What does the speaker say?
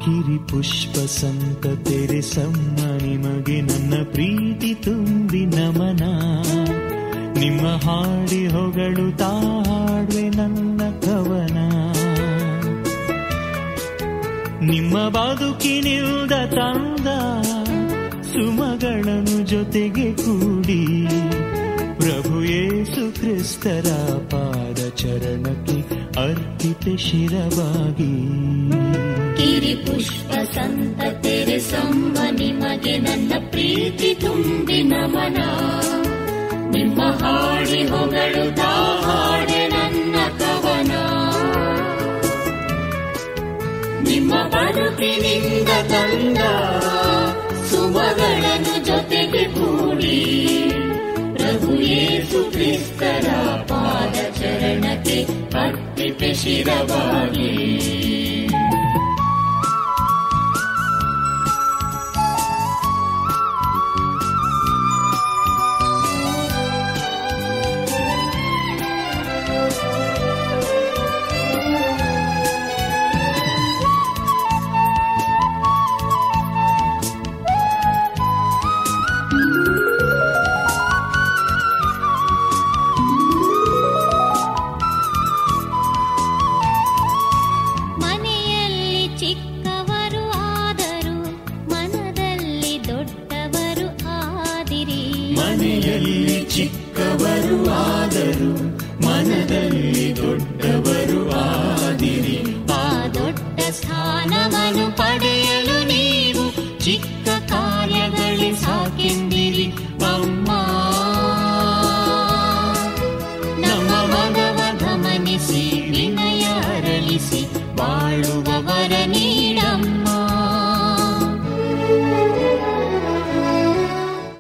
ಕಿರಿ ಪುಷ್ಪ ಸಂತತೆರೆ ಸಮ್ಮ ನಿಮಗೆ ನನ್ನ ಪ್ರೀತಿ ತುಂಬಿ ನಮನ ನಿಮ್ಮ ಹಾಡಿ ಹೊಗಳು ಹಾಡುವೆ ನನ್ನ ಕವನ ನಿಮ್ಮ ಬದುಕಿನಿಲ್ದ ತಂದ ಸುಮಗಳನ್ನು ಜೊತೆಗೆ ಕೂಡಿ ಪ್ರಭು ಯೇಸು ಕ್ರಿಸ್ತರ ಪಾದ ಚರಣಕ್ಕೆ ಅರ್ಪಿತ ಶಿರವಾಗಿ ಕಿರಿ ಪುಷ್ಪ ಸಂತತೆರೆ ಸಂಭ ನಿಮಗೆ ನನ್ನ ಪ್ರೀತಿ ತುಂಬಿ ನಮನ ನಿಮ್ಮ ಹಾಡಿ ಹೊಗಳು ಹಾಡೆ ನನ್ನ ಕವನ ನಿಮ್ಮ ಬದುಕಿನಿಂದ ತಂದ ಸುಮಗಳನ್ನು ಜೊತೆಗೆ ಕೂಡಿ ಪ್ರಭು ಯೇಸು ಕ್ರಿಸ್ತರ ಪಾದ ಚರಣಕ್ಕೆ ಅರ್ಪಿತ ಶಿರವಾಗಿ ಮನೆಯಲ್ಲಿ ಚಿಕ್ಕವರು ಆದರು ಮನದಲ್ಲಿ ದೊಡ್ಡವರು ಆದಿರಿ ಮನೆಯಲ್ಲಿ ಚಿಕ್ಕವರು ಆದರು ಮನದಲ್ಲಿ ದೊಡ್ಡವರು ಆದಿರಿ ಆ ದೊಡ್ಡ ಸ್ಥಾನವನ್ನು ಪಡೆಯಲು ನೀವು ಚಿಕ್ಕ ಕಾರ್ಯಗಳೇ ಸಾಕೆಂದಿರಿ ಅಮ್ಮ ನಮ್ಮ ಮಗವ ಗಮನಿಸಿ